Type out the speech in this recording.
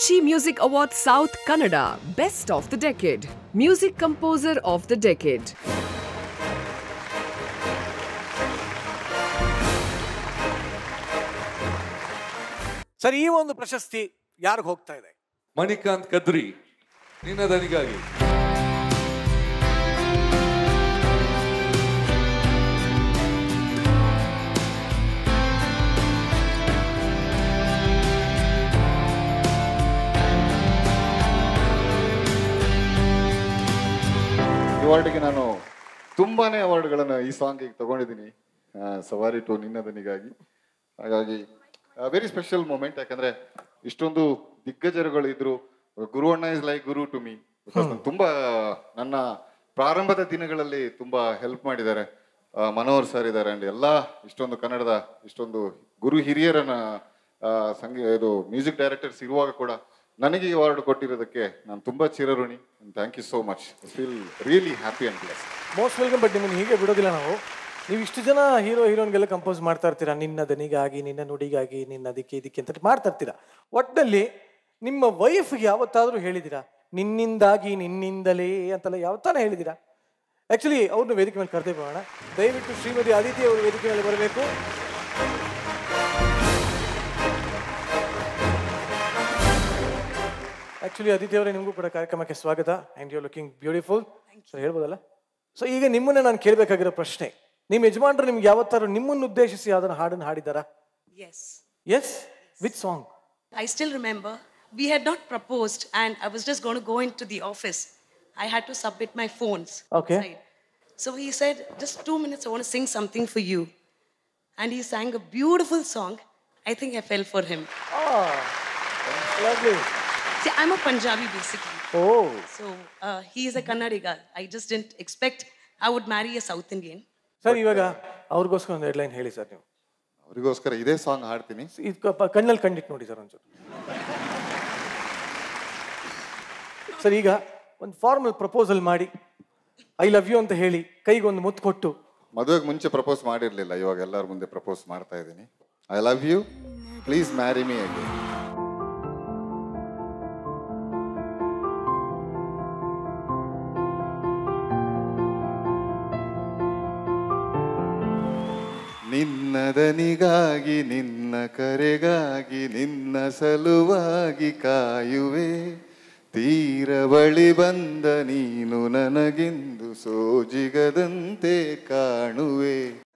Zee Music Award South Kannada Best of the Decade Music Composer of the Decade sir ಈ ಒಂದು ಪ್ರಶಸ್ತಿ ಯಾರಿಗೆ ಹೋಗ್ತಾ ಇದೆ ಮಣಿಕಾಂತ್ ಕದ್ರಿ ನಿನ್ನ ದನಿಗಾಗಿ ಅವಾರ್ಡ್ಗೆ ನಾನು ತುಂಬಾನೇ ಅವಾರ್ಡ್ಗಳನ್ನು ಈ ಸಾಂಗಿಗೆ ತಗೊಂಡಿದ್ದೀನಿ ಆ, ಸವಾರಿ ಟು ನಿನ್ನ ದನಿಗಾಗಿ ಹಾಗಾಗಿ ವೆರಿ ಸ್ಪೆಷಲ್ ಮೂಮೆಂಟ್ ಯಾಕಂದ್ರೆ ಇಷ್ಟೊಂದು ದಿಗ್ಗಜರುಗಳು ಇದ್ರು ಗುರು ಅಣ್ಣ is like guru to me ತುಂಬಾ ನನ್ನ ಪ್ರಾರಂಭದ ದಿನಗಳಲ್ಲಿ ತುಂಬಾ ಹೆಲ್ಪ್ ಮಾಡಿದ್ದಾರೆ ಆ, ಮನೋಹರ್ ಸರ್ ಇದ್ದಾರೆ ಅಂಡ್ ಎಲ್ಲ ಇಷ್ಟೊಂದು ಕನ್ನಡದ ಇಷ್ಟೊಂದು ಗುರು ಹಿರಿಯರನ್ನ ಆ, ಸಂಗೀತ ಇದು ಮ್ಯೂಸಿಕ್ ಡೈರೆಕ್ಟರ್ಸ್ ಇರುವಾಗ ಕೂಡ ನನಗೆ ಈ ಅವಾರ್ಡ್ ಕೊಟ್ಟಿರೋದಕ್ಕೆ ನಾನು ತುಂಬಾ ಚಿರಋಣಿ thank you so much feel really happy and bless most welcome but ನಿಮ್ಮನ್ನು ಹೀಗೆ ಬಿಡೋದಿಲ್ಲ ನಾವು ನೀವು ಇಷ್ಟು ಜನ ಹೀರೋ ಹೀರೋನ್ಗೆಲ್ಲ ಕಂಪೋಸ್ ಮಾಡ್ತಾ ಇರ್ತೀರಾ ನಿನ್ನ ದನಿಗಾಗಿ ನಿನ್ನ ನುಡಿಗಾಗಿ ನಿನ್ನ ಅದಕ್ಕೆ ಇದಕ್ಕೆ ಅಂತ ಮಾಡ್ತಾ ಇರ್ತೀರಾ ಒಟ್ಟಲ್ಲಿ ನಿಮ್ಮ ವೈಫ್ಗೆ ಯಾವತ್ತಾದರೂ ಹೇಳಿದ್ದೀರಾ ನಿನ್ನಿಂದಾಗಿ ನಿನ್ನಿಂದಲೇ ಅಂತೆಲ್ಲ ಯಾವತ್ತಾನ ಹೇಳಿದ್ದೀರಾ ಆ್ಯಕ್ಚುಲಿ ಅವ್ರನ್ನ ವೇದಿಕೆ ಮೇಲೆ ಕರೆದೇ ಬರೋಣ ದಯವಿಟ್ಟು ಶ್ರೀಮತಿ ಅದಿತಿ ಅವರು ವೇದಿಕೆ ಮೇಲೆ ಬರಬೇಕು ಆ್ಯಕ್ಚುಲಿ ಅದಿತಿ ಅವರೇ ನಿಮಗೂ ಕೂಡ ಕಾರ್ಯಕ್ರಮಕ್ಕೆ ಸ್ವಾಗತ and you looking beautiful so ಹೇಳ್ಬೋದಲ್ಲ ಸೊ ಈಗ ನಿಮ್ಮನ್ನೇ ನಾನು ಕೇಳಬೇಕಾಗಿರೋ ಪ್ರಶ್ನೆ ನಿಮ್ಮ ಯಜಮಾನರು ನಿಮ್ಗೆ ಯಾವತ್ತಾರು ನಿಮ್ಮನ್ನು ಉದ್ದೇಶಿಸಿ ಅದನ್ನು ಹಾಡನ್ನು ಹಾಡಿದಾರಾ Yes. Yes with song I still remember we had not proposed and I was just going to go into the office. I had to submit my phones. Okay. outside. So he said, just two minutes, I want to sing something for you. And he sang a beautiful song. I think I fell for him. Lovely See, I'm a Punjabi basically. Oh So uh, he is a Kannadiga. I just didn't expect I would marry a South Indian. Sir ಇವಾಗ ಅವ್ರಿಗೋಸ್ಕರ ಒಂದು headline ಹೇಳಿ sir ನೀವು ಅವರಿಗೋಸ್ಕರ ಇದೇ song ಹಾಡ್ತೀನಿ ಇದು ಕ- ಕಣ್ಣಲ್ಲಿ ಕಂಡಿಟ್ಟು ನೋಡಿ ಸರ್ ಒಂಚೂರು ಸರ್ ಈಗ ಒಂದು ಫಾರ್ಮಲ್ ಪ್ರಪೋಸಲ್ ಮಾಡಿ ಐ ಲವ್ ಯು ಅಂತ ಹೇಳಿ ಕೈಗೊಂದು ಮುತ್ತು ಕೊಟ್ಟು ಮದುವೆಗೆ ಮುಂಚೆ ಪ್ರಪೋಸ್ ಮಾಡಿರ್ಲಿಲ್ಲ ಇವಾಗ ಎಲ್ಲರ ಮುಂದೆ ಪ್ರಪೋಸ್ ಮಾಡ್ತಾ ಇದ್ದೀನಿ I love you please marry me again ನಿನ್ನ ದನಿಗಾಗಿ ನಿನ್ನ ಕರೆಗಾಗಿ ನಿನ್ನ ಸಲುವಾಗಿ ಕಾಯುವೆ ತೀರ ಬಳಿ ಬಂದ ನೀನು ನನಗೆಂದು ಸೋಜಿಗದಂತೆ ಕಾಣುವೆ